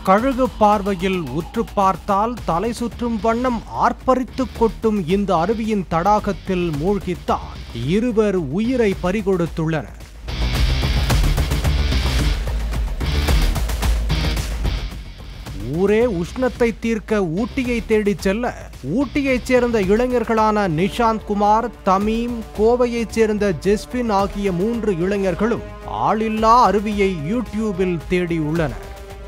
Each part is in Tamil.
கழுகு பார்வையில் உற்று பார்த்தால் தலை சுற்றும் வண்ணம் ஆர்ப்பரித்து கொட்டும் இந்த அருவியின் தடாகத்தில் மூழ்கித்தான் இருவர் உயிரை பறிகொடுத்துள்ளனர் ஊரே உஷ்ணத்தை தீர்க்க ஊட்டியை தேடிச் செல்ல ஊட்டியைச் சேர்ந்த இளைஞர்களான நிஷாந்த் குமார் தமீம் கோவையைச் சேர்ந்த ஜெஸ்பின் ஆகிய மூன்று இளைஞர்களும் ஆளில்லா அருவியை யூடியூபில் தேடியுள்ளனர்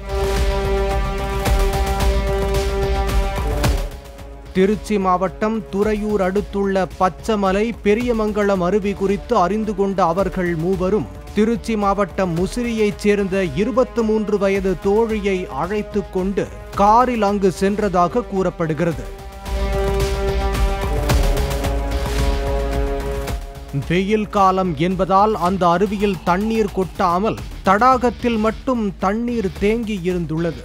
திருச்சி மாவட்டம் துறையூர் அடுத்துள்ள பச்சமலை பெரியமங்கலம் அருவி குறித்து அறிந்து கொண்ட அவர்கள் மூவரும் திருச்சி மாவட்டம் முசிறியைச் சேர்ந்த இருபத்து மூன்று வயது தோழியை அழைத்து கொண்டு காரில் அங்கு சென்றதாக கூறப்படுகிறது வெயில் காலம் என்பதால் அந்த அருவியில் தண்ணீர் கொட்டாமல் தடாகத்தில் மட்டும் தண்ணீர் தேங்கி இருந்துள்ளது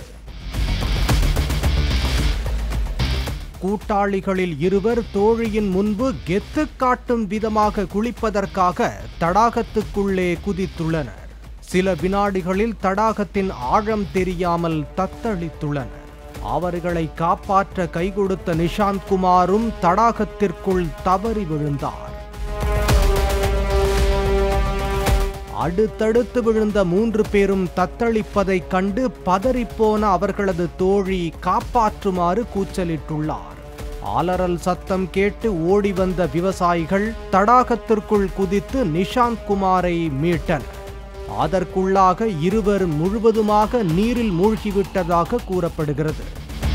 கூட்டாளிகளில் இருவர் தோழியின் முன்பு கெத்து காட்டும் விதமாக குளிப்பதற்காக தடாகத்துக்குள்ளே குதித்துள்ளனர் சில வினாடிகளில் தடாகத்தின் ஆழம் தெரியாமல் தத்தளித்துள்ளனர் அவர்களை காப்பாற்ற கை கொடுத்த நிஷாந்த் குமாரும் தடாகத்திற்குள் தவறி விழுந்தார் அடுத்தடுத்து விழுந்த மூன்று பேரும் தத்தளிப்பதைக் கண்டு பதறிப்போன அவர்களது தோழி காப்பாற்றுமாறு கூச்சலிட்டுள்ளார் அலறல் சத்தம் கேட்டு ஓடி வந்த விவசாயிகள் தடாகத்திற்குள் குதித்து நிஷாந்த் குமாரை மீட்டனர் அதற்குள்ளாக இருவர் முழுவதுமாக நீரில் மூழ்கிவிட்டதாக கூறப்படுகிறது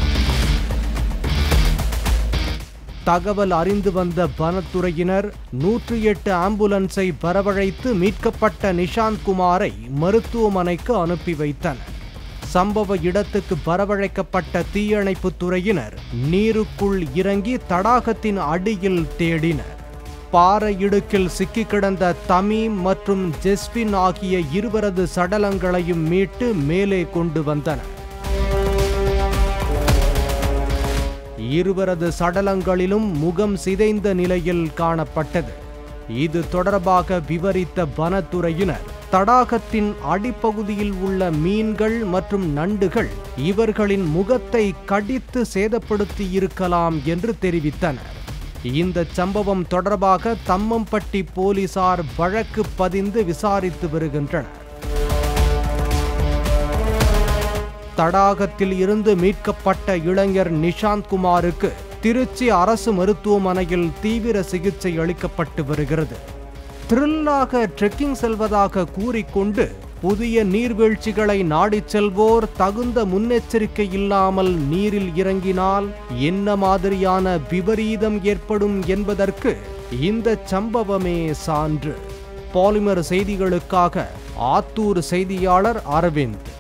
தகவல் அறிந்து வந்த வனத்துறையினர் நூற்றி எட்டு ஆம்புலன்ஸை வரவழைத்து மீட்கப்பட்ட நிஷாந்த் குமாரை மருத்துவமனைக்கு அனுப்பி வைத்தனர் சம்பவ இடத்துக்கு வரவழைக்கப்பட்ட தீயணைப்புத் துறையினர் நீருக்குள் இறங்கி தடாகத்தின் அடியில் தேடினர் பாறை இடுக்கில் சிக்கி கிடந்த தமீம் மற்றும் ஜெஸ்பின் ஆகிய இருவரது சடலங்களையும் மீட்டு மேலே கொண்டு வந்தனர் இருவரது சடலங்களிலும் முகம் சிதைந்த நிலையில் காணப்பட்டது இது தொடர்பாக விவரித்த வனத்துறையினர் தடாகத்தின் அடிப்பகுதியில் உள்ள மீன்கள் மற்றும் நண்டுகள் இவர்களின் முகத்தை கடித்து சேதப்படுத்தி இருக்கலாம் என்று தெரிவித்தனர் இந்த சம்பவம் தொடர்பாக தம்மம்பட்டி போலீசார் வழக்கு பதிந்து விசாரித்து வருகின்றனர் தடாகத்தில் இருந்து மீட்கப்பட்ட இளைஞர் நிஷாந்த் குமாருக்கு திருச்சி அரசு மருத்துவமனையில் தீவிர சிகிச்சை அளிக்கப்பட்டு வருகிறது த்ரில்லாக ட்ரெக்கிங் செல்வதாக கூறிக்கொண்டு புதிய நீர்வீழ்ச்சிகளை நாடிச் செல்வோர் தகுந்த முன்னெச்சரிக்கை இல்லாமல் நீரில் இறங்கினால் என்ன மாதிரியான விபரீதம் ஏற்படும் என்பதற்கு இந்த சம்பவமே சான்று பாலிமர் செய்திகளுக்காக ஆத்தூர் செய்தியாளர் அரவிந்த்